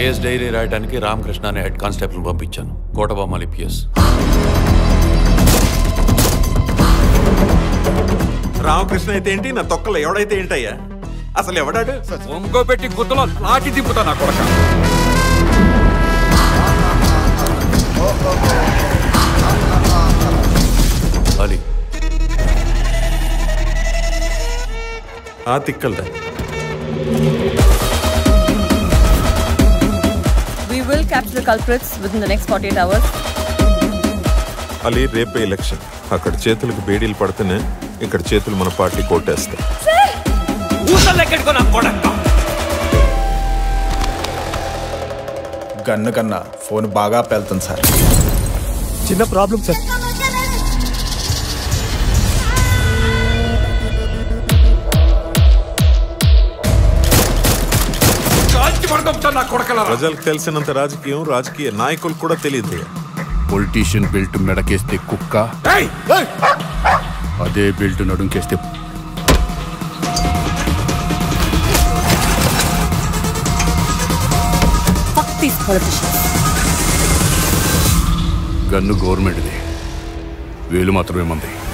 Case dairy రాయడానికి రామకృష్ణ అనే head constable పంపించాను కోటబొమ్మలి పిఎస్ రామకృష్ణ అయితే ఏంటి నా తొక్కలు ఎవడైతే ఏంటయ్యా అసలు ఎవడాడు ఒంగో పెట్టి గుద్దలో లాటి దింపుతా నా కొడక అలీ ఆ తిక్కలదా We will capture the culprits within the next 48 hours. Ali రేపే ఎలక్షన్ అక్కడ చేతులకు బేడీలు పడితేనే ఇక్కడ చేతులు మన పార్టీ కొట్టేస్తాయి గన్ను కన్నా ఫోన్ బాగా పెళ్తుంది సార్ చిన్న ప్రాబ్లం సార్ కాల్చి పడదొప్పుతా నా కొడకల ప్రజలకు తెలిసినంత రాజకీయం రాజకీయ నాయకులు కూడా తెలియదు పొలిటీషియన్ బెల్ట్ మెడకేస్తే కుక్క అదే బెల్ట్ నడుంకేస్తే Fuck these politicians. గన్ను గవర్నమెంట్ది వేలు మాత్రమే మంది